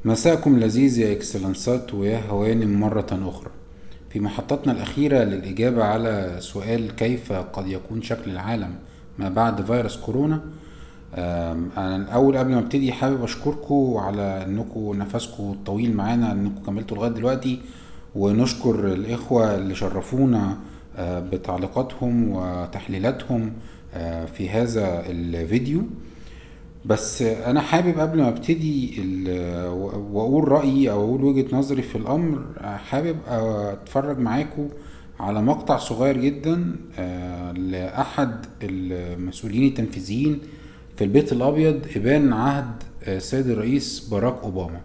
مساءكم لذيذ يا اكسلنسات ويا هوانم مرة أخرى في محطتنا الأخيرة للإجابة على سؤال كيف قد يكون شكل العالم ما بعد فيروس كورونا أنا الأول قبل ما ابتدي حابب أشكركم على إنكم نفسكم طويل معانا إنكم كملتوا لغاية دلوقتي ونشكر الإخوة اللي شرفونا آه، بتعليقاتهم وتحليلاتهم آه، في هذا الفيديو بس انا حابب قبل ما ابتدي واقول رايي او اقول وجهه نظري في الامر حابب اتفرج معاكم على مقطع صغير جدا آه، لاحد المسؤولين التنفيذيين في البيت الابيض ابان عهد السيد الرئيس باراك اوباما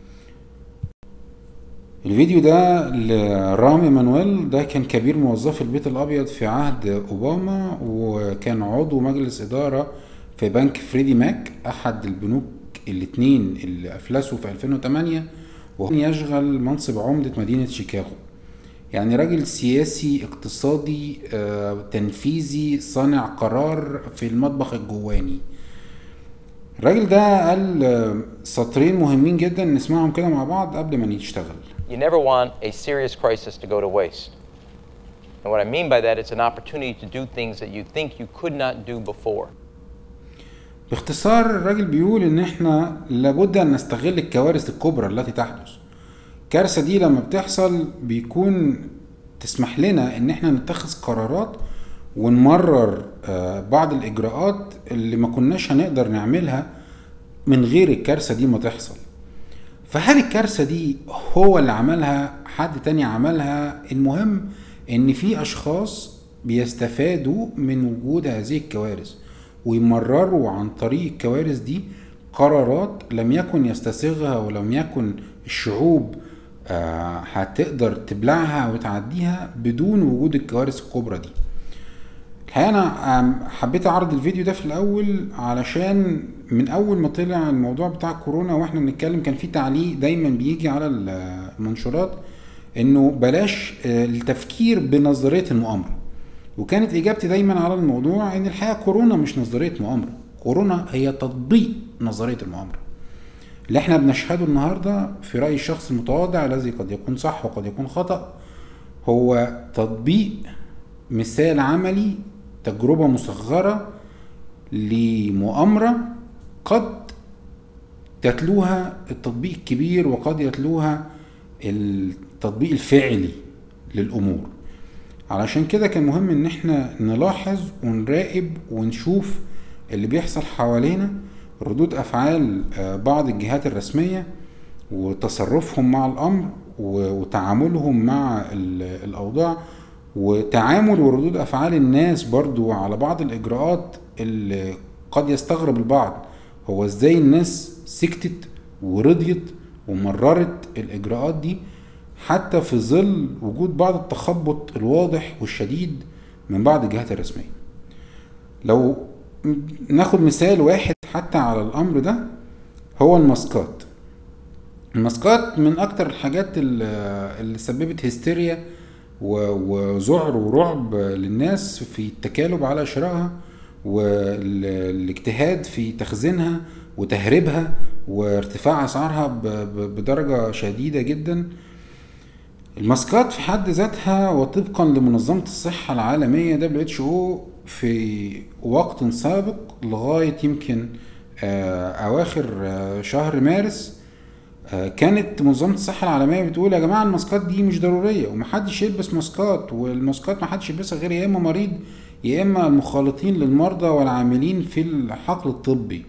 الفيديو ده لرامي مانويل ده كان كبير موظف البيت الابيض في عهد اوباما وكان عضو مجلس اداره في بنك فريدي ماك احد البنوك الاثنين اللي افلسوا في 2008 وهو يشغل منصب عمدة مدينة شيكاغو يعني راجل سياسي اقتصادي آه، تنفيذي صانع قرار في المطبخ الجواني الراجل ده قال آه، سطرين مهمين جدا نسمعهم كده مع بعض قبل ما نشتغل You never want a serious crisis to go to waste. And what I mean by that, it's an opportunity to do things that you think you could not do before. باختصار الراجل بيقول ان احنا لابد ان نستغل الكوارث الكبرى التي تحدث الكارثه دي لما بتحصل بيكون تسمح لنا ان احنا نتخذ قرارات ونمرر آه، بعض الاجراءات اللي ما كناش هنقدر نعملها من غير الكارثه دي ما تحصل فهل الكارثه دي هو اللي عملها حد تاني عملها المهم ان في اشخاص بيستفادوا من وجود هذه الكوارث ويمرروا عن طريق الكوارث دي قرارات لم يكن يستسيغها ولم يكن الشعوب آه، هتقدر تبلعها وتعديها بدون وجود الكوارث الكبرى دي الحقيقه انا حبيت اعرض الفيديو ده في الاول علشان من اول ما طلع الموضوع بتاع كورونا واحنا بنتكلم كان في تعليق دايما بيجي على المنشورات انه بلاش آه، التفكير بنظريه المؤامره وكانت اجابتي دايما على الموضوع ان الحقيقه كورونا مش نظريه مؤامره كورونا هي تطبيق نظريه المؤامره اللي احنا بنشهده النهارده في رايي الشخص المتواضع الذي قد يكون صح وقد يكون خطا هو تطبيق مثال عملي تجربه مصغره لمؤامره قد يتلوها التطبيق الكبير وقد يتلوها التطبيق الفعلي للامور علشان كده كان مهم ان احنا نلاحظ ونراقب ونشوف اللي بيحصل حوالينا ردود افعال آه، بعض الجهات الرسميه وتصرفهم مع الامر وتعاملهم مع الاوضاع وتعامل وردود افعال الناس برضو على بعض الاجراءات اللي قد يستغرب البعض هو ازاي الناس سكتت ورضيت ومررت الاجراءات دي حتى في ظل وجود بعض التخبط الواضح والشديد من بعض الجهات الرسمية لو ناخد مثال واحد حتى على الأمر ده هو الماسكات الماسكات من أكتر الحاجات اللي سببت هستيريا وذعر ورعب للناس في التكالب على شرائها والاجتهاد في تخزينها وتهريبها وارتفاع اسعارها بدرجه شديده جدا الماسكات في حد ذاتها وطبقا لمنظمة الصحة العالمية WHO في وقت سابق لغاية يمكن آه، أواخر آه، شهر مارس آه، كانت منظمة الصحة العالمية بتقول يا جماعة الماسكات دي مش ضرورية ومحدش يلبس ماسكات والماسكات محدش يلبسها غير يا إما مريض يا إما المخالطين للمرضى والعاملين في الحقل الطبي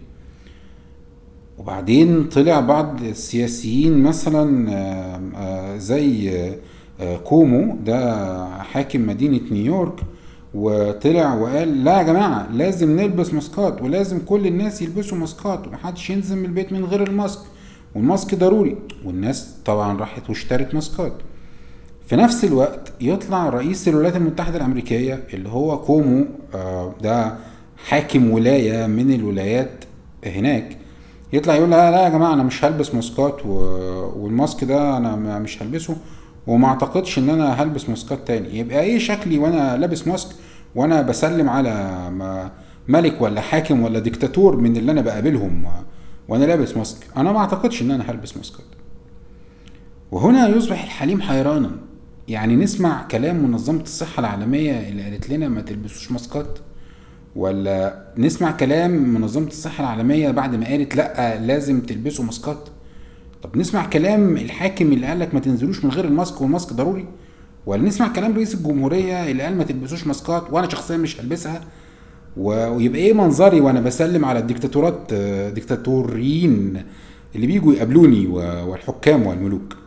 وبعدين طلع بعض السياسيين مثلا آه، آه، زي آه، كومو ده حاكم مدينة نيويورك وطلع وقال لا يا جماعة لازم نلبس ماسكات ولازم كل الناس يلبسوا ماسكات ومحدش ينزل من البيت من غير الماسك والماسك ضروري والناس طبعا راحت واشترت ماسكات في نفس الوقت يطلع رئيس الولايات المتحدة الأمريكية اللي هو كومو ده حاكم ولاية من الولايات هناك يطلع يقول لا لا يا جماعه انا مش هلبس ماسكات و... والماسك ده انا مش هلبسه وما اعتقدش ان انا هلبس ماسكات تاني يبقى ايه شكلي وانا لابس ماسك وانا بسلم على ملك ولا حاكم ولا ديكتاتور من اللي انا بقابلهم وانا لابس ماسك انا ما اعتقدش ان انا هلبس ماسكات وهنا يصبح الحليم حيرانا يعني نسمع كلام منظمة الصحة العالمية اللي قالت لنا ما تلبسوش ماسكات ولا نسمع كلام منظمة الصحة العالمية بعد ما قالت لا لازم تلبسوا ماسكات طب نسمع كلام الحاكم اللي قال لك ما تنزلوش من غير الماسك والماسك ضروري ولا نسمع كلام رئيس الجمهورية اللي قال ما تلبسوش ماسكات وانا شخصيا مش هلبسها ويبقى ايه منظري وانا بسلم على الديكتاتورات ديكتاتوريين اللي بيجوا يقابلوني والحكام والملوك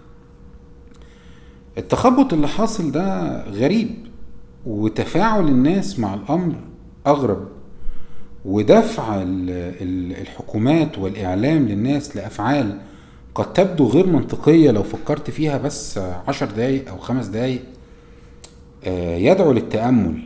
التخبط اللي حاصل ده غريب وتفاعل الناس مع الامر اغرب ودفع الحكومات والاعلام للناس لافعال قد تبدو غير منطقية لو فكرت فيها بس عشر دقايق أو خمس دقايق يدعو للتأمل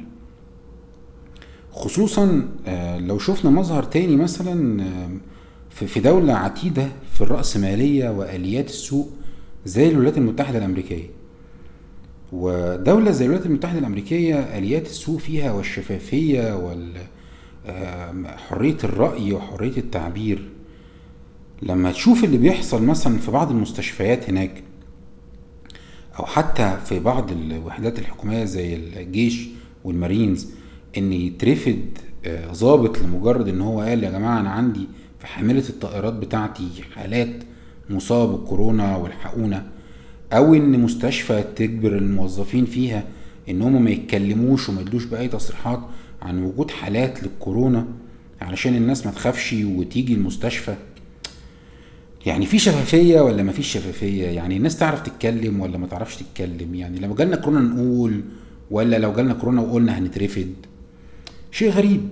خصوصا لو شفنا مظهر تاني مثلا في دولة عتيدة في الرأسمالية وآليات السوق زي الولايات المتحدة الأمريكية ودولة زي الولايات المتحدة الأمريكية آليات السوق فيها والشفافية وحرية الرأي وحرية التعبير لما تشوف اللي بيحصل مثلا في بعض المستشفيات هناك او حتى في بعض الوحدات الحكوميه زي الجيش والمارينز ان يترفد ضابط لمجرد ان هو قال يا جماعه انا عندي في حامله الطائرات بتاعتي حالات مصاب بالكورونا والحقونا او ان مستشفى تجبر الموظفين فيها ان هم ما يتكلموش وما يدوش باي تصريحات عن وجود حالات للكورونا علشان الناس ما تخافش وتيجي المستشفى يعني في شفافية ولا ما فيش شفافية يعني الناس تعرف تتكلم ولا ما تعرفش تتكلم يعني لو جالنا كورونا نقول ولا لو جالنا كورونا وقلنا هنترفد شيء غريب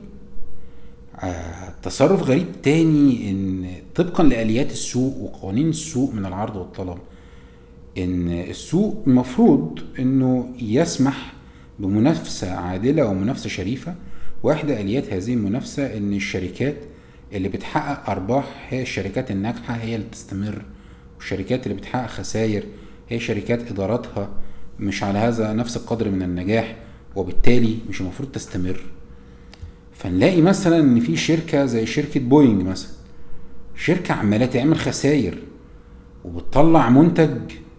آه تصرف غريب تاني ان طبقا لآليات السوق وقوانين السوق من العرض والطلب ان السوق المفروض انه يسمح بمنافسة عادلة ومنافسة شريفة واحدة آليات هذه المنافسة ان الشركات اللي بتحقق ارباح هي الشركات الناجحه هي اللي بتستمر والشركات اللي بتحقق خسائر هي شركات اداراتها مش على هذا نفس القدر من النجاح وبالتالي مش المفروض تستمر فنلاقي مثلا ان في شركه زي شركه بوينج مثلا شركه عماله تعمل خسائر وبتطلع منتج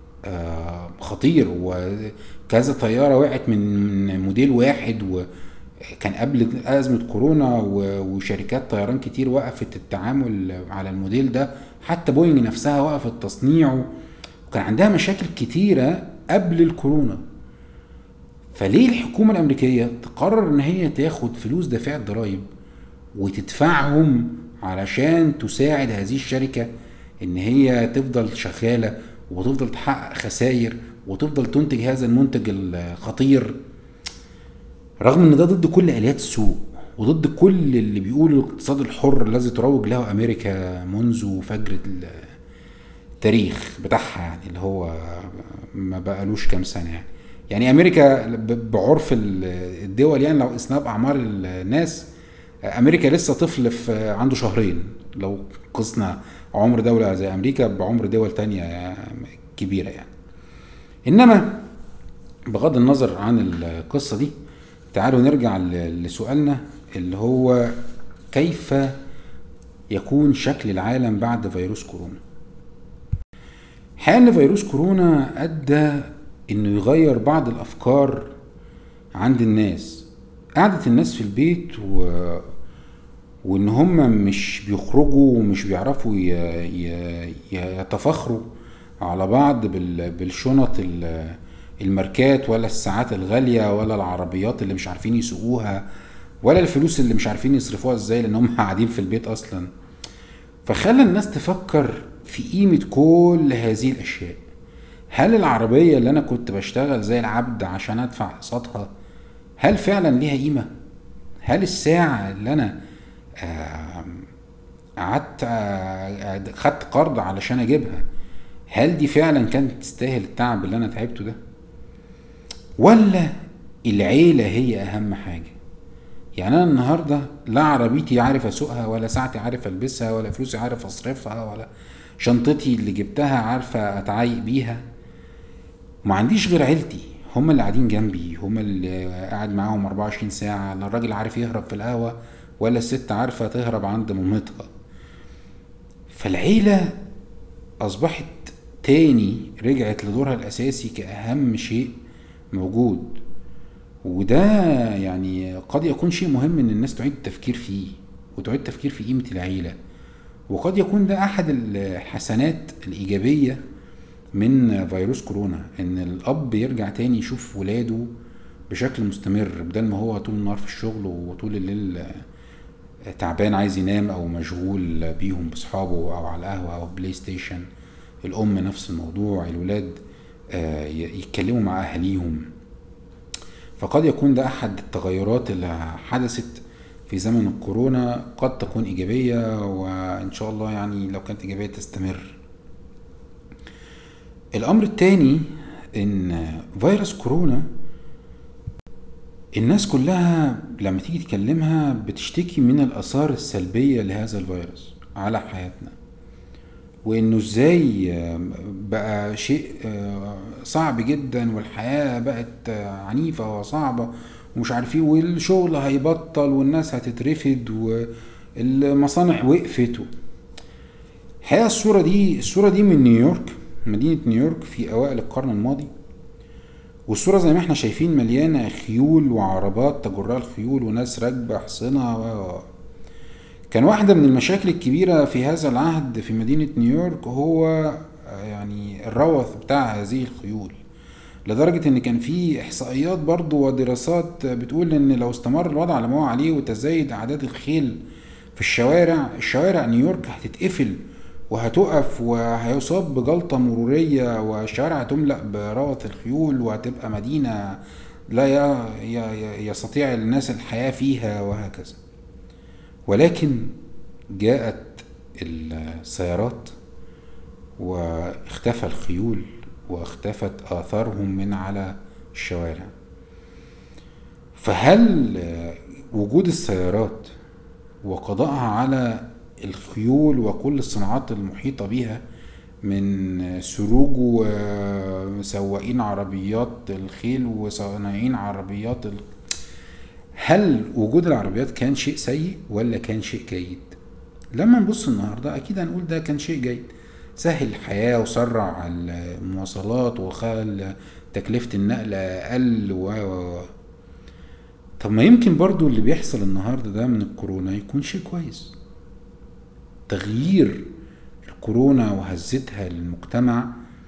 خطير وكذا طياره وقعت من موديل واحد و كان قبل أزمة كورونا وشركات طيران كتير وقفت التعامل على الموديل ده حتى بوينج نفسها وقفت تصنيعه وكان عندها مشاكل كتيرة قبل الكورونا فليه الحكومة الأمريكية تقرر إن هي تاخد فلوس دافع الضرايب وتدفعهم علشان تساعد هذه الشركة إن هي تفضل شغالة وتفضل تحقق خسائر وتفضل تنتج هذا المنتج الخطير رغم ان ده ضد كل اليات السوق وضد كل اللي بيقولوا الاقتصاد الحر الذي تروج له امريكا منذ فجر التاريخ بتاعها يعني اللي هو ما بقالوش كام سنه يعني يعني امريكا بعرف الدول يعني لو قسناها باعمار الناس امريكا لسه طفل في عنده شهرين لو قسنا عمر دوله زي امريكا بعمر دول تانية كبيره يعني انما بغض النظر عن القصه دي تعالوا نرجع لسؤالنا اللي هو كيف يكون شكل العالم بعد فيروس كورونا حال فيروس كورونا ادى انه يغير بعض الافكار عند الناس قعدت الناس في البيت و... وان هم مش بيخرجوا ومش بيعرفوا ي... ي... يتفاخروا على بعض بال... بالشنط ال... الماركات ولا الساعات الغالية ولا العربيات اللي مش عارفين يسوقوها ولا الفلوس اللي مش عارفين يصرفوها ازاي لان هم قاعدين في البيت اصلا فخلى الناس تفكر في قيمة كل هذه الاشياء هل العربية اللي انا كنت بشتغل زي العبد عشان ادفع اقساطها هل فعلا ليها قيمة هل الساعة اللي انا قعدت خدت قرض علشان اجيبها هل دي فعلا كانت تستاهل التعب اللي انا تعبته ده ولا العيلة هي أهم حاجة يعني أنا النهاردة لا عربيتي عارف أسوقها ولا ساعتي عارف ألبسها ولا فلوسي عارف أصرفها ولا شنطتي اللي جبتها عارفة أتعايق بيها ما عنديش غير عيلتي هم اللي قاعدين جنبي هم اللي قاعد معاهم 24 ساعة لا الراجل عارف يهرب في القهوة ولا الست عارفة تهرب عند مامتها فالعيلة أصبحت تاني رجعت لدورها الأساسي كأهم شيء موجود وده يعني قد يكون شيء مهم إن الناس تعيد التفكير فيه وتعيد التفكير في قيمة العيلة وقد يكون ده أحد الحسنات الإيجابية من فيروس كورونا إن الأب يرجع تاني يشوف ولاده بشكل مستمر بدل ما هو طول النهار في الشغل وطول الليل تعبان عايز ينام او مشغول بيهم باصحابه او على القهوه او بلاي ستيشن الام نفس الموضوع الولاد آه، يتكلموا مع اهاليهم فقد يكون ده احد التغيرات اللي حدثت في زمن الكورونا قد تكون ايجابيه وان شاء الله يعني لو كانت ايجابيه تستمر الامر الثاني ان فيروس كورونا الناس كلها لما تيجي تكلمها بتشتكي من الآثار السلبية لهذا الفيروس على حياتنا وإنه إزاي بقى شيء آه، صعب جدا والحياة بقت عنيفة وصعبة ومش عارف ايه والشغل هيبطل والناس هتترفد والمصانع وقفت الحقيقة الصورة دي الصورة دي من نيويورك مدينة نيويورك في أوائل القرن الماضي والصورة زي ما احنا شايفين مليانة خيول وعربات تجرها الخيول وناس راكبة حصنة و كان واحدة من المشاكل الكبيرة في هذا العهد في مدينة نيويورك هو يعني الروث بتاع هذه الخيول لدرجة ان كان في احصائيات برضو ودراسات بتقول ان لو استمر الوضع على ما هو عليه وتزايد اعداد الخيل في الشوارع الشوارع نيويورك هتتقفل وهتقف وهيصاب بجلطة مرورية والشوارع هتملأ بروث الخيول وهتبقى مدينة لا يستطيع الناس الحياة فيها وهكذا ولكن جاءت السيارات واختفى الخيول واختفت آثارهم من على الشوارع فهل وجود السيارات وقضائها على الخيول وكل الصناعات المحيطة بها من سروج وسواقين عربيات الخيل وصناعين عربيات ال... هل وجود العربيات كان شيء سيء ولا كان شيء جيد لما نبص النهاردة أكيد هنقول ده كان شيء جيد سهل الحياة وسرع المواصلات وخل تكلفة النقل أقل و طب ما يمكن برضو اللي بيحصل النهاردة ده من الكورونا يكون شيء كويس تغيير الكورونا وهزتها للمجتمع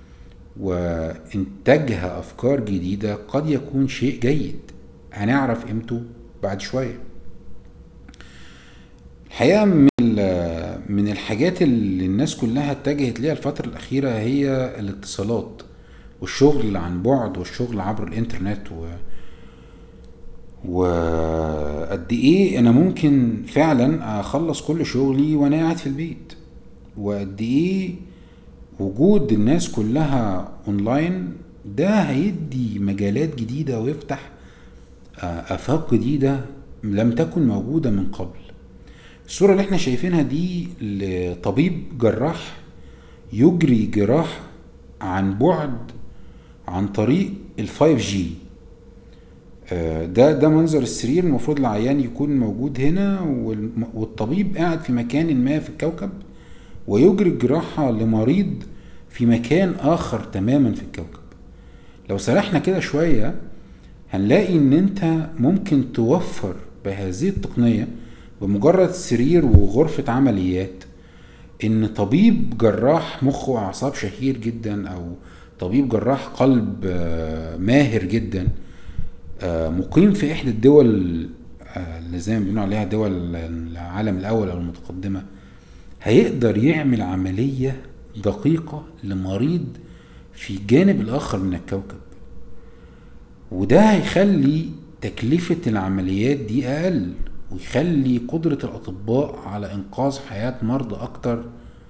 وانتاجها افكار جديده قد يكون شيء جيد هنعرف قيمته بعد شويه الحقيقه من من الحاجات اللي الناس كلها اتجهت ليها الفتره الاخيره هي الاتصالات والشغل عن بعد والشغل عبر الانترنت و وقد ايه انا ممكن فعلا اخلص كل شغلي وانا قاعد في البيت وقد ايه وجود الناس كلها اونلاين ده هيدي مجالات جديدة ويفتح آه، افاق جديدة لم تكن موجودة من قبل الصورة اللي احنا شايفينها دي لطبيب جراح يجري جراح عن بعد عن طريق الفايف جي آه، ده ده منظر السرير المفروض العيان يكون موجود هنا والطبيب قاعد في مكان ما في الكوكب ويجري الجراحة لمريض في مكان آخر تماما في الكوكب لو سرحنا كده شوية هنلاقي ان انت ممكن توفر بهذه التقنية بمجرد سرير وغرفة عمليات ان طبيب جراح مخ واعصاب شهير جدا او طبيب جراح قلب آه، ماهر جدا آه، مقيم في احدى الدول آه، اللي زي ما بيقولوا عليها دول العالم الاول او المتقدمه هيقدر يعمل عمليه دقيقه لمريض في الجانب الاخر من الكوكب وده هيخلي تكلفه العمليات دي اقل ويخلي قدره الاطباء على انقاذ حياه مرضى اكتر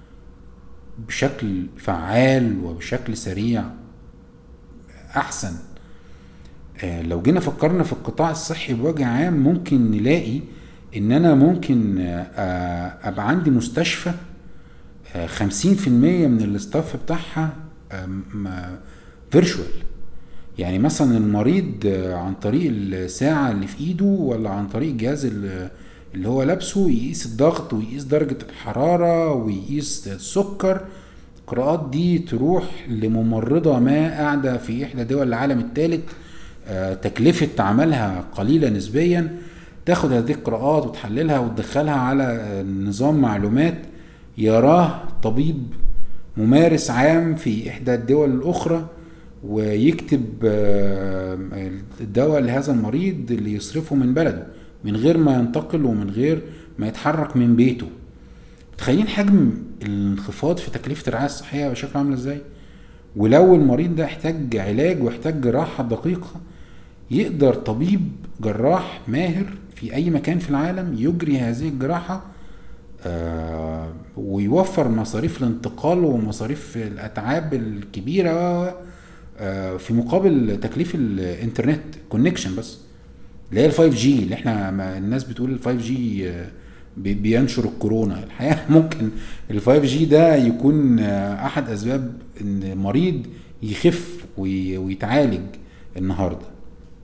بشكل فعال وبشكل سريع احسن آه، لو جينا فكرنا في القطاع الصحي بوجه عام ممكن نلاقي ان انا ممكن آه، ابقى عندي مستشفى آه، خمسين في المية من الاستاف بتاعها فيرشوال يعني مثلا المريض عن طريق الساعة اللي في ايده ولا عن طريق الجهاز اللي هو لابسه يقيس الضغط ويقيس درجة الحرارة ويقيس السكر القراءات دي تروح لممرضة ما قاعدة في إحدى دول العالم الثالث آه، تكلفة عملها قليلة نسبيا تاخد هذه القراءات وتحللها وتدخلها على نظام معلومات يراه طبيب ممارس عام في إحدى الدول الأخرى ويكتب آه، الدواء لهذا المريض اللي يصرفه من بلده من غير ما ينتقل ومن غير ما يتحرك من بيته متخيلين حجم الانخفاض في تكلفة الرعاية الصحية بشكل عامل ازاي ولو المريض ده احتاج علاج واحتاج جراحة دقيقة يقدر طبيب جراح ماهر في اي مكان في العالم يجري هذه الجراحة آه ويوفر مصاريف الانتقال ومصاريف الاتعاب الكبيرة آه في مقابل تكليف الانترنت كونكشن بس اللي هي ال 5 جي اللي احنا الناس بتقول ال 5 جي آه بينشر الكورونا الحقيقه ممكن ال 5 جي ده يكون آه، احد اسباب ان مريض يخف ويتعالج النهارده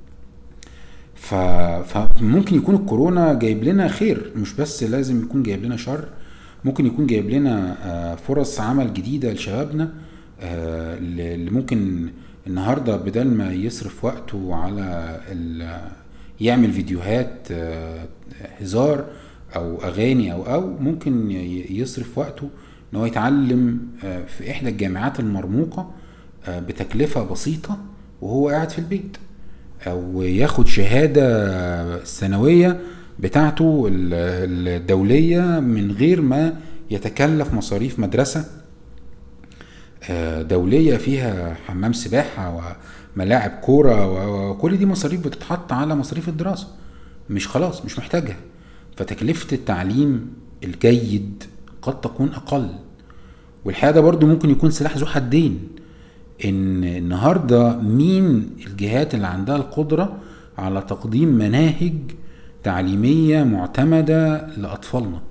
فممكن يكون الكورونا جايب لنا خير مش بس لازم يكون جايب لنا شر ممكن يكون جايب لنا آه، فرص عمل جديده لشبابنا آه، اللي ممكن النهارده بدل ما يصرف وقته على يعمل فيديوهات هزار او اغاني او او ممكن يصرف وقته ان هو يتعلم آه، في احدى الجامعات المرموقه آه، بتكلفه بسيطه وهو قاعد في البيت او ياخد شهاده سنويه بتاعته الدوليه من غير ما يتكلف مصاريف مدرسه آه، دوليه فيها حمام سباحه وملاعب كوره وكل دي مصاريف بتتحط على مصاريف الدراسه مش خلاص مش محتاجها فتكلفة التعليم الجيد قد تكون أقل والحقيقة ده برضو ممكن يكون سلاح ذو حدين إن النهاردة مين الجهات اللي عندها القدرة على تقديم مناهج تعليمية معتمدة لأطفالنا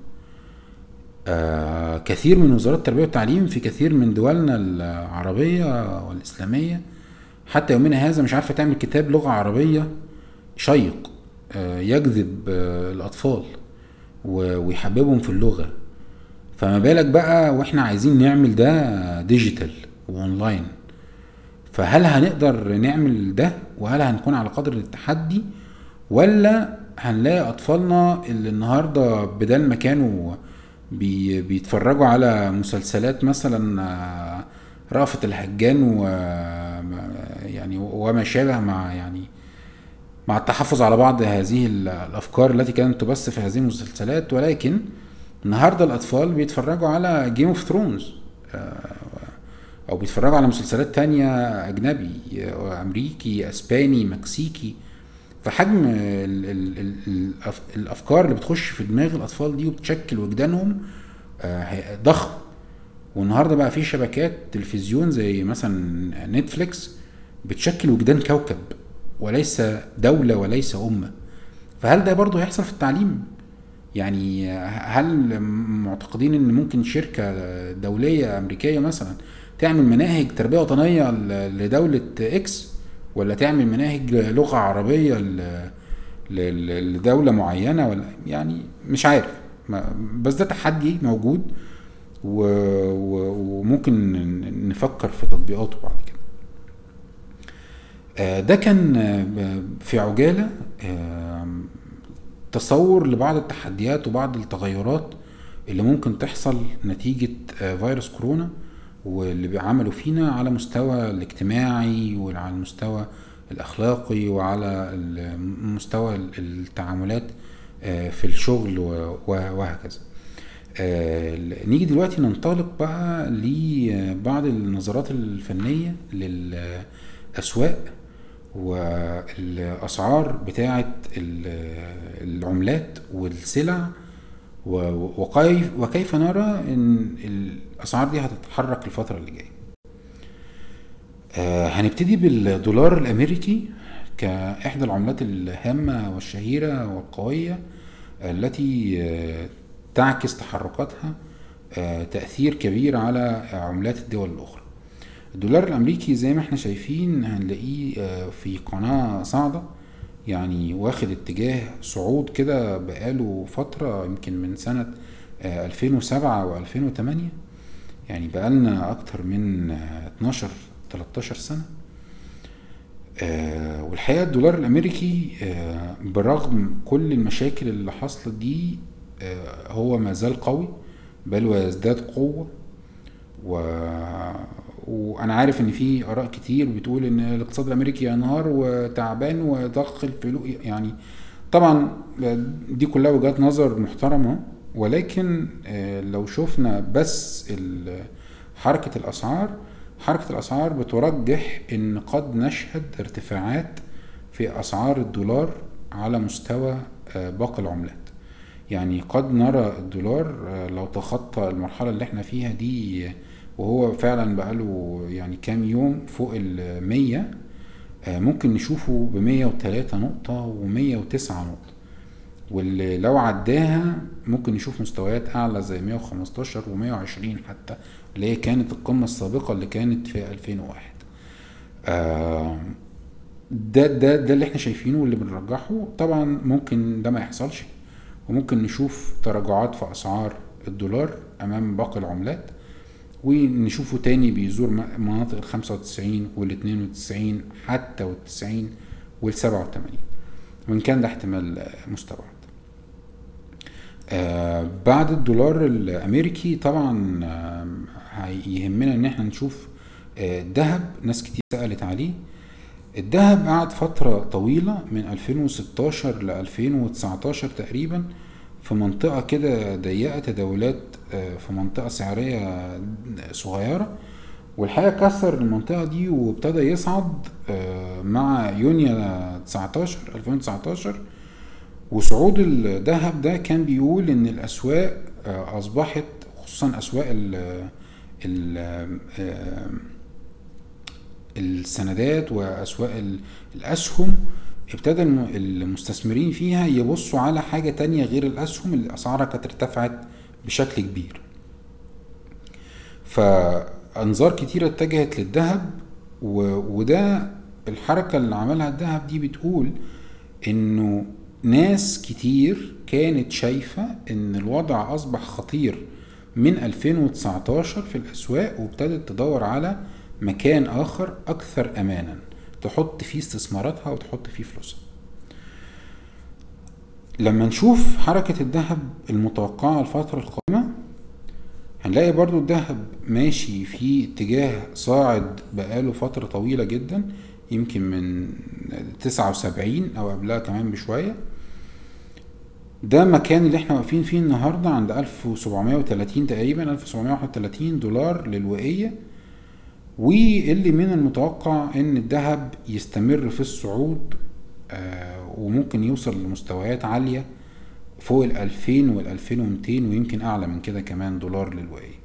آه كثير من وزارات التربية والتعليم في كثير من دولنا العربية والإسلامية حتى يومنا هذا مش عارفة تعمل كتاب لغة عربية شيق آه يجذب آه الأطفال ويحببهم في اللغه فما بالك بقى واحنا عايزين نعمل ده ديجيتال واونلاين فهل هنقدر نعمل ده وهل هنكون على قدر التحدي ولا هنلاقي اطفالنا اللي النهارده بدل ما كانوا بي بيتفرجوا على مسلسلات مثلا آه، رأفت الهجان و يعني وما شابه مع يعني مع التحفظ على بعض هذه الافكار التي كانت تبث في هذه المسلسلات ولكن النهارده الاطفال بيتفرجوا على جيم اوف ثرونز او بيتفرجوا على مسلسلات تانية اجنبي امريكي اسباني مكسيكي فحجم الافكار اللي بتخش في دماغ الاطفال دي وبتشكل وجدانهم آه، ضخم والنهارده بقى في شبكات تلفزيون زي مثلا نتفليكس بتشكل وجدان كوكب وليس دولة وليس أمة فهل ده برضه هيحصل في التعليم؟ يعني هل معتقدين ان ممكن شركة دولية امريكية مثلا تعمل مناهج تربية وطنية لدولة اكس ولا تعمل مناهج لغة عربية لدولة معينة ولا يعني مش عارف بس ده تحدي موجود وممكن نفكر في تطبيقاته بعد كده آه، ده كان آه، في عجالة تصور لبعض التحديات وبعض التغيرات اللي ممكن تحصل نتيجة آه، فيروس كورونا واللي بيعملوا فينا على مستوى الاجتماعي وعلى المستوى الأخلاقي وعلى مستوى التعاملات في الشغل وهكذا نيجي دلوقتي ننطلق بقى لبعض النظرات الفنية للأسواق والاسعار بتاعه العملات والسلع وكيف وكيف نرى ان الاسعار دي هتتحرك الفتره اللي جايه آه، هنبتدي بالدولار الامريكي كاحدى العملات الهامه والشهيره والقويه التي آه، تعكس تحركاتها آه، تاثير كبير على عملات الدول الاخرى الدولار الامريكي زي ما احنا شايفين هنلاقيه آه، في قناة صاعدة يعني واخد اتجاه صعود كده بقاله فترة يمكن من سنة آه، 2007 و 2008 يعني بقالنا أكتر من آه، 12 13 سنة آه، والحقيقة الدولار الأمريكي آه، برغم كل المشاكل اللي حصلت دي آه، هو ما زال قوي بل ويزداد قوة و... وانا عارف ان في اراء كتير بتقول ان الاقتصاد الامريكي ينهار وتعبان وضخ الفلوس يعني طبعا دي كلها وجهات نظر محترمة ولكن آه، لو شفنا بس ال- حركة الاسعار حركة الاسعار بترجح ان قد نشهد ارتفاعات في اسعار الدولار على مستوى آه، باقي العملات يعني قد نرى الدولار آه، لو تخطى المرحلة اللي احنا فيها دي آه، وهو فعلا بقاله يعني كام يوم فوق المية ممكن نشوفه بمية وتلاتة نقطة ومية وتسعة نقطة واللي لو عداها ممكن نشوف مستويات أعلى زي 115 و120 حتى اللي هي كانت القمة السابقة اللي كانت في 2001 آه، ده ده ده اللي احنا شايفينه واللي بنرجحه طبعا ممكن ده ما يحصلش وممكن نشوف تراجعات في اسعار الدولار امام باقي العملات ونشوفه تاني بيزور م- مناطق ال 95 وال 92 حتى وال 90 وال 87 وان كان ده احتمال آه، مستبعد آه بعد الدولار الامريكي طبعا آه هيهمنا ان احنا نشوف آه، الذهب ناس كتير سألت عليه الذهب قعد فترة طويلة من 2016 ل 2019 تقريبا في منطقة كده ضيقة تداولات آه، في منطقة سعرية صغيرة والحقيقة كسر المنطقة دي وابتدى يصعد آه، مع يونيو 19 2019 وصعود الذهب ده كان بيقول ان الاسواق آه، اصبحت خصوصا اسواق ال ال آه، السندات واسواق ال- الاسهم ابتدى الم- المستثمرين فيها يبصوا على حاجة تانية غير الاسهم اللي اسعارها كانت ارتفعت بشكل كبير فانظار كتيرة اتجهت للذهب و- وده الحركة اللي عملها الذهب دي بتقول انه ناس كتير كانت شايفة ان الوضع اصبح خطير من 2019 في الاسواق وابتدت تدور على مكان اخر اكثر امانا تحط فيه استثماراتها وتحط فيه فلوسها لما نشوف حركة الذهب المتوقعة الفترة القادمة هنلاقي برضو الذهب ماشي في اتجاه صاعد بقاله فترة طويلة جدا يمكن من تسعة وسبعين أو قبلها كمان بشوية ده مكان اللي احنا واقفين فيه النهاردة عند ألف وسبعمية وتلاتين تقريبا ألف وسبعمية واحد وتلاتين دولار للوقية واللي من المتوقع ان الذهب يستمر في الصعود آه، وممكن يوصل لمستويات عالية فوق ال 2000 وال 2200 ويمكن اعلى من كده كمان دولار للوقية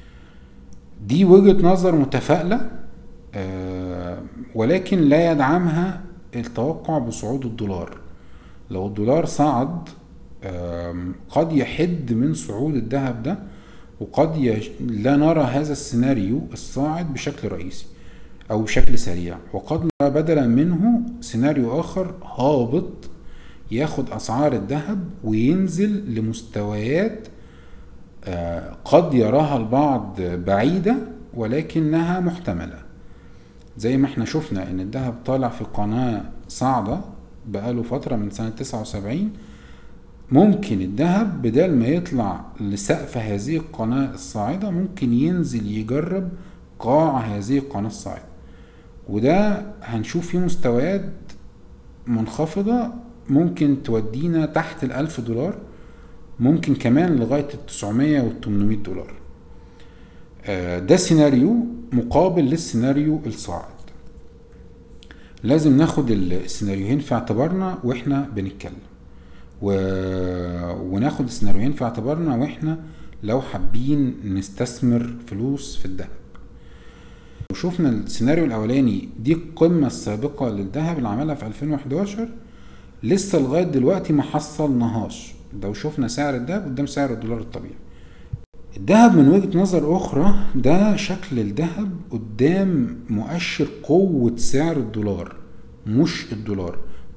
دي وجهة نظر متفائلة آه، ولكن لا يدعمها التوقع بصعود الدولار لو الدولار صعد آم، قد يحد من صعود الذهب ده وقد يش... لا نرى هذا السيناريو الصاعد بشكل رئيسي او بشكل سريع وقد نرى بدلا منه سيناريو اخر هابط ياخد اسعار الذهب وينزل لمستويات آه، قد يراها البعض بعيدة ولكنها محتملة زي ما احنا شفنا ان الذهب طالع في قناة صاعدة بقاله فترة من سنة 79 ممكن الذهب بدل ما يطلع لسقف هذه القناة الصاعدة ممكن ينزل يجرب قاع هذه القناة الصاعدة وده هنشوف فيه مستويات منخفضة ممكن تودينا تحت الألف دولار ممكن كمان لغاية التسعمية والتمنمية دولار آه، ده سيناريو مقابل للسيناريو الصاعد لازم ناخد السيناريوهين في اعتبارنا واحنا بنتكلم و... وناخد السيناريوهين في اعتبارنا واحنا لو حابين نستثمر فلوس في الذهب وشوفنا السيناريو الاولاني دي القمة السابقة للذهب اللي عملها في 2011 لسه لغاية دلوقتي ما حصلناهاش لو شفنا سعر الذهب قدام سعر الدولار الطبيعي الذهب من وجهة نظر أخرى ده شكل الذهب قدام مؤشر قوة سعر الدولار مش الدولار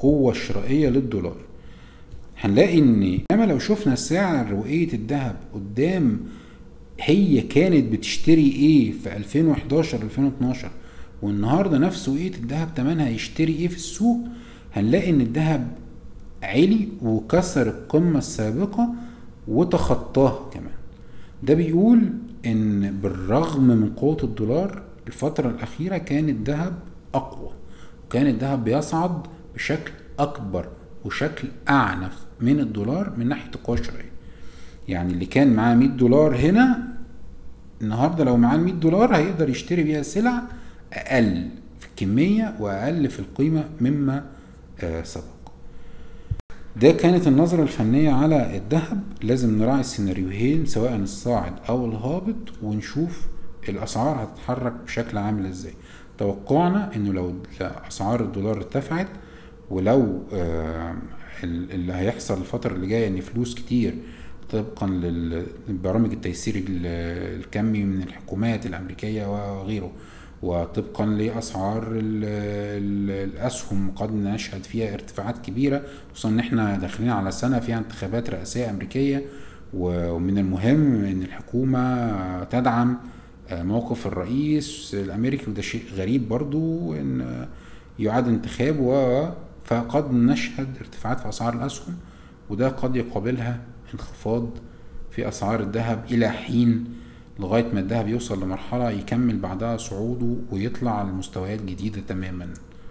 القوة الشرائية للدولار هنلاقي ان انما لو شفنا سعر وقية الذهب قدام هي كانت بتشتري ايه في 2011 2012 والنهارده نفس وقية الذهب تمنها يشتري ايه في السوق هنلاقي ان الذهب عالي وكسر القمة السابقة وتخطاها كمان ده بيقول ان بالرغم من قوة الدولار الفترة الأخيرة كان الذهب أقوى وكان الذهب بيصعد بشكل أكبر وشكل أعنف من الدولار من ناحية القوة الشرائية يعني اللي كان معاه 100 دولار هنا النهارده لو معاه 100 دولار هيقدر يشتري بيها سلع أقل في الكمية وأقل في القيمة مما آه، سبق ده كانت النظرة الفنية على الذهب لازم نراعي السيناريوهين سواء الصاعد أو الهابط ونشوف الأسعار هتتحرك بشكل عامل ازاي توقعنا انه لو أسعار الدولار ارتفعت ولو آه، ال- اللي هيحصل الفترة اللي جاية ان فلوس كتير طبقا للبرامج التيسير ال- الكمي من الحكومات الأمريكية وغيره وطبقا لأسعار ال- ال- الأسهم قد نشهد فيها ارتفاعات كبيرة خصوصا إن احنا داخلين على سنة فيها انتخابات رئاسية أمريكية و- ومن المهم إن الحكومة تدعم آه، موقف الرئيس الأمريكي وده شيء غريب برضو إن آه، يعاد انتخابه و فقد نشهد ارتفاعات في أسعار الأسهم وده قد يقابلها انخفاض في أسعار الذهب إلى حين لغاية ما الذهب يوصل لمرحلة يكمل بعدها صعوده ويطلع لمستويات جديدة تماما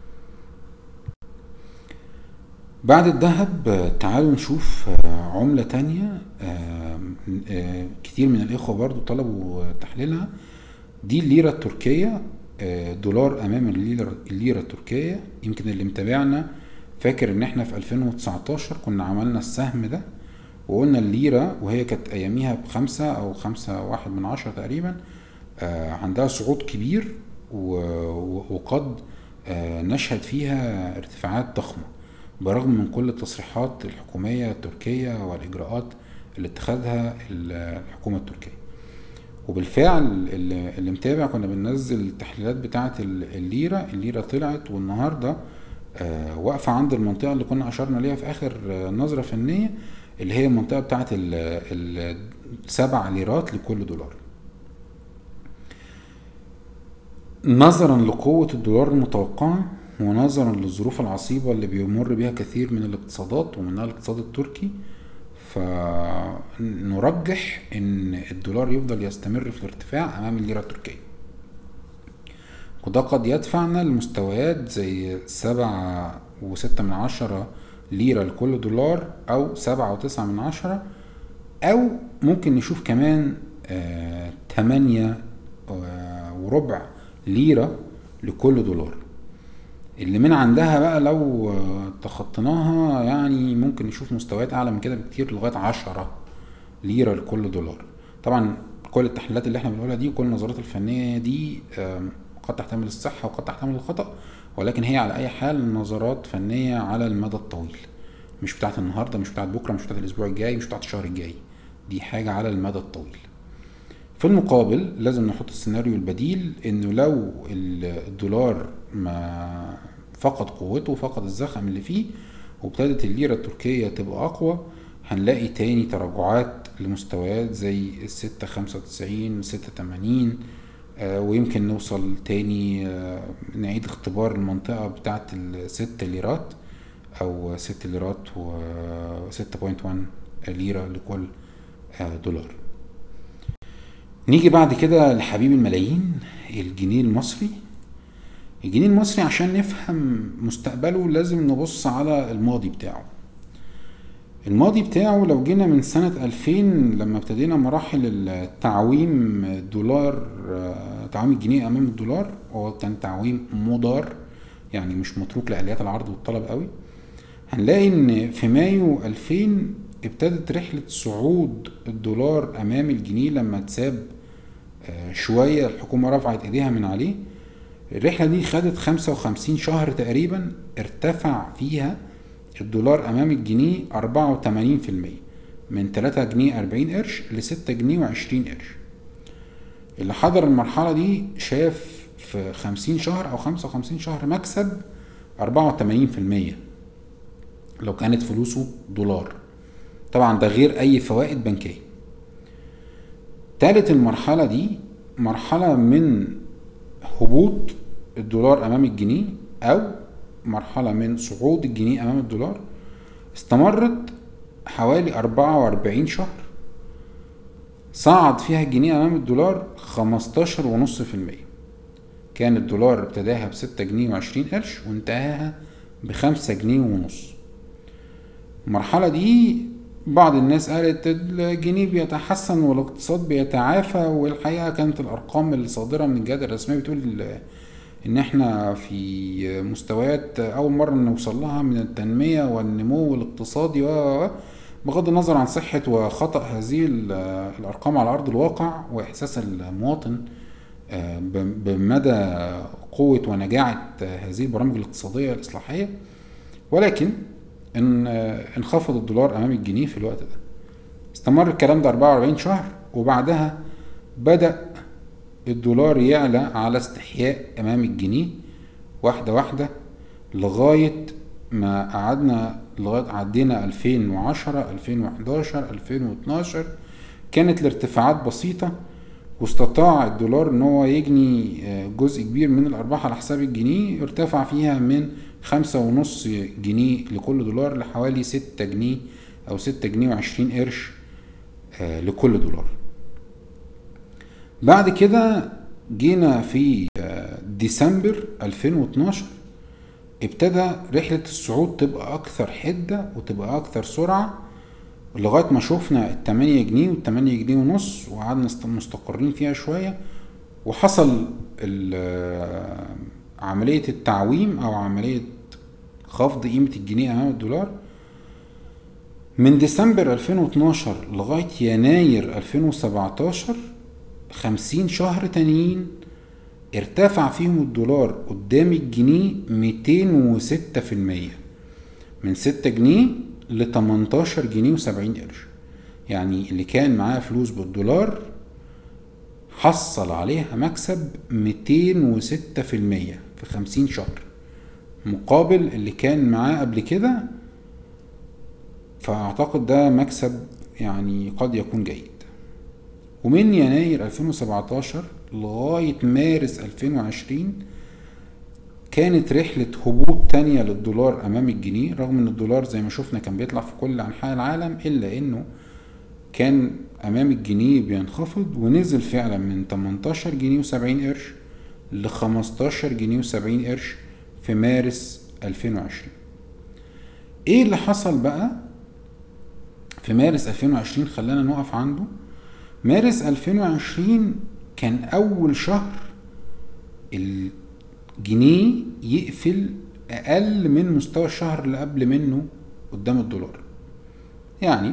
بعد الذهب آه، تعالوا نشوف آه، عملة تانية آه، آه، كتير من الإخوة برضو طلبوا آه، تحليلها دي الليرة التركية آه، دولار أمام الليرة, الليرة التركية يمكن اللي متابعنا فاكر إن إحنا في 2019 كنا عملنا السهم ده وقلنا الليرة وهي كانت أياميها بخمسة أو خمسة واحد من عشرة تقريبا آه، عندها صعود كبير و- و- وقد آه، نشهد فيها ارتفاعات ضخمة برغم من كل التصريحات الحكومية التركية والإجراءات اللي اتخذها الحكومة التركية وبالفعل اللي اللي متابع كنا بننزل التحليلات بتاعة ال- الليرة الليرة طلعت والنهاردة آه، واقفة عند المنطقة اللي كنا أشرنا ليها في آخر آه، نظرة فنية اللي هي المنطقة بتاعة ال- ال- سبع ليرات لكل دولار نظرا لقوة الدولار المتوقعة ونظرا للظروف العصيبة اللي بيمر بها كثير من الاقتصادات ومنها الاقتصاد التركي فنرجح ان الدولار يفضل يستمر في الارتفاع امام الليرة التركية وده قد يدفعنا لمستويات زي سبعة وستة من عشرة ليرة لكل دولار أو سبعة وتسعة من عشرة أو ممكن نشوف كمان آه، تمانية آه، وربع ليرة لكل دولار اللي من عندها بقى لو آه، تخطيناها يعني ممكن نشوف مستويات أعلى من كده بكتير لغاية عشرة ليرة لكل دولار طبعا كل التحليلات اللي احنا بنقولها دي وكل النظريات الفنية دي آم، قد تحتمل الصحة وقد تحتمل الخطأ ولكن هي على أي حال نظرات فنية على المدى الطويل مش بتاعت النهاردة مش بتاعت بكرة مش بتاعت الأسبوع الجاي مش بتاعت الشهر الجاي دي حاجة على المدى الطويل في المقابل لازم نحط السيناريو البديل انه لو الدولار ما فقد قوته فقد الزخم اللي فيه وابتدت الليرة التركية تبقى أقوى هنلاقي تاني تراجعات لمستويات زي الستة خمسة وتسعين ستة تمانين ويمكن نوصل تاني آه، نعيد اختبار المنطقة بتاعت الست ليرات أو ست ليرات وستة بوينت وان ليرة لكل آه، دولار نيجي بعد كده لحبيب الملايين الجنيه المصري الجنيه المصري عشان نفهم مستقبله لازم نبص على الماضي بتاعه الماضي بتاعه لو جينا من سنة 2000 لما ابتدينا مراحل التعويم الدولار آه، تعويم الجنيه أمام الدولار هو كان تعويم مضار يعني مش متروك لآليات العرض والطلب قوي هنلاقي ان في مايو 2000 ابتدت رحلة صعود الدولار امام الجنيه لما اتساب آه، شوية الحكومة رفعت ايديها من عليه الرحلة دي خدت 55 شهر تقريبا ارتفع فيها الدولار امام الجنيه 84% من 3 جنيه 40 قرش ل 6 جنيه و20 قرش اللي حضر المرحلة دي شاف في 50 شهر أو 55 شهر مكسب 84% لو كانت فلوسه دولار طبعا ده غير اي فوائد بنكيه تالت المرحله دي مرحله من هبوط الدولار امام الجنيه او مرحله من صعود الجنيه امام الدولار استمرت حوالي 44 شهر صعد فيها الجنيه امام الدولار 15 ونص في المية كان الدولار ابتداها بستة جنيه وعشرين قرش وانتهاها بخمسة جنيه ونص المرحلة دي بعض الناس قالت الجنيه بيتحسن والاقتصاد بيتعافى والحقيقة كانت الأرقام الصادرة من الجهات الرسمية بتقول إن إحنا في مستويات أول مرة نوصل لها من التنمية والنمو الاقتصادي و بغض النظر عن صحة وخطأ هذه الأرقام على أرض الواقع وإحساس المواطن آه، بمدى قوة ونجاعة هذه البرامج الاقتصادية الإصلاحية ولكن ان انخفض الدولار امام الجنيه في الوقت ده استمر الكلام ده 44 شهر وبعدها بدأ الدولار يعلى على استحياء امام الجنيه واحدة واحدة لغاية ما قعدنا لغاية عدينا 2010 2011 2012 كانت الارتفاعات بسيطة واستطاع الدولار ان هو يجني جزء كبير من الارباح على حساب الجنيه ارتفع فيها من خمسة ونص جنيه لكل دولار لحوالي ستة جنيه أو ستة جنيه وعشرين قرش آه، لكل دولار بعد كده جينا في آه، ديسمبر 2012 ابتدى رحلة الصعود تبقى أكثر حدة وتبقى أكثر سرعة لغاية ما شوفنا التمانية جنيه والتمانية جنيه ونص وقعدنا مستقرين فيها شوية وحصل آه، عملية التعويم أو عملية خفض قيمة الجنيه أمام الدولار من ديسمبر 2012 لغاية يناير 2017 خمسين شهر تانيين ارتفع فيهم الدولار قدام الجنيه ميتين وستة في المية من ستة جنيه لتمنتاشر جنيه وسبعين قرش يعني اللي كان معاه فلوس بالدولار حصل عليها مكسب ميتين وستة في المية في خمسين شهر مقابل اللي كان معاه قبل كده فأعتقد ده مكسب يعني قد يكون جيد ومن يناير 2017 لغاية مارس 2020 كانت رحلة هبوط تانية للدولار أمام الجنيه رغم إن الدولار زي ما شفنا كان بيطلع في كل أنحاء العالم إلا إنه كان أمام الجنيه بينخفض ونزل فعلا من 18 جنيه وسبعين قرش ل 15 جنيه وسبعين قرش في مارس 2020 ايه اللي حصل بقى في مارس 2020 خلانا نقف عنده مارس 2020 كان اول شهر الجنيه يقفل اقل من مستوى الشهر اللي قبل منه قدام الدولار يعني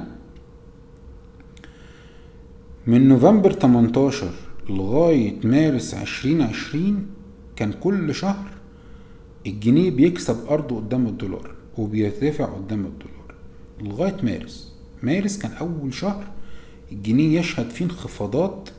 من نوفمبر 18 لغاية مارس 2020 كان كل شهر الجنيه بيكسب أرضه قدام الدولار وبيرتفع قدام الدولار لغاية مارس مارس كان أول شهر الجنيه يشهد فيه انخفاضات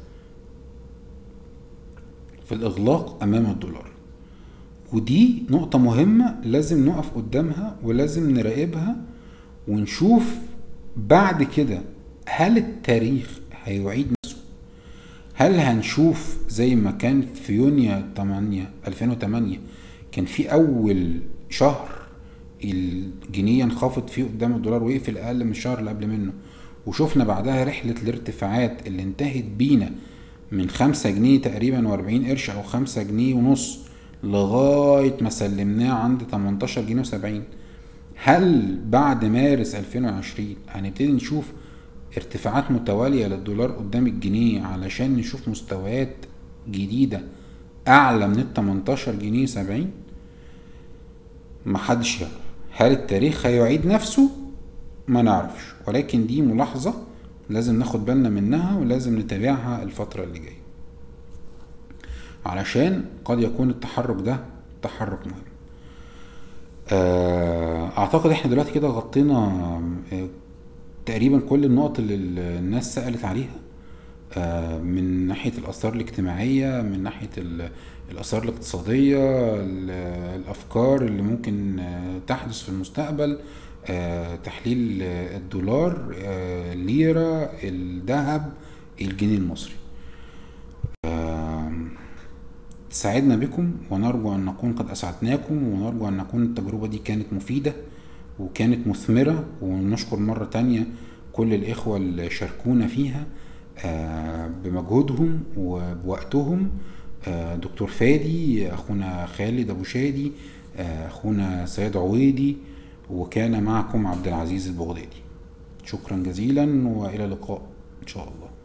في الإغلاق أمام الدولار ودي نقطة مهمة لازم نقف قدامها ولازم نراقبها ونشوف بعد كده هل التاريخ هيعيد نفسه هل هنشوف زي ما كان في يونيو 8 2008 كان في اول شهر الجنيه انخفض فيه قدام الدولار ويقفل اقل من الشهر اللي قبل منه وشفنا بعدها رحلة الارتفاعات اللي انتهت بينا من خمسة جنيه تقريبا واربعين قرش او خمسة جنيه ونص لغاية ما سلمناه عند تمنتاشر جنيه وسبعين هل بعد مارس 2020 هنبتدي نشوف ارتفاعات متوالية للدولار قدام الجنيه علشان نشوف مستويات جديدة اعلى من ال 18 جنيه 70 محدش يعرف هل التاريخ هيعيد نفسه ما نعرفش ولكن دي ملاحظة لازم ناخد بالنا منها ولازم نتابعها الفترة اللي جاية علشان قد يكون التحرك ده تحرك مهم آه، اعتقد احنا دلوقتي كده غطينا آه، تقريبا كل النقط اللي الناس سألت عليها آه، من ناحية الآثار الاجتماعية من ناحية الآثار الاقتصادية الأفكار اللي ممكن آه، تحدث في المستقبل آه، تحليل آه، الدولار آه، الليرة الذهب الجنيه المصري آم، سعدنا بكم ونرجو أن نكون قد أسعدناكم ونرجو أن نكون التجربة دي كانت مفيدة وكانت مثمرة ونشكر مرة تانية كل الإخوة اللي شاركونا فيها آه، بمجهودهم وبوقتهم آه، دكتور فادي أخونا خالد أبو شادي آه، أخونا سيد عويدي وكان معكم عبد العزيز البغدادي شكرا جزيلا وإلى اللقاء إن شاء الله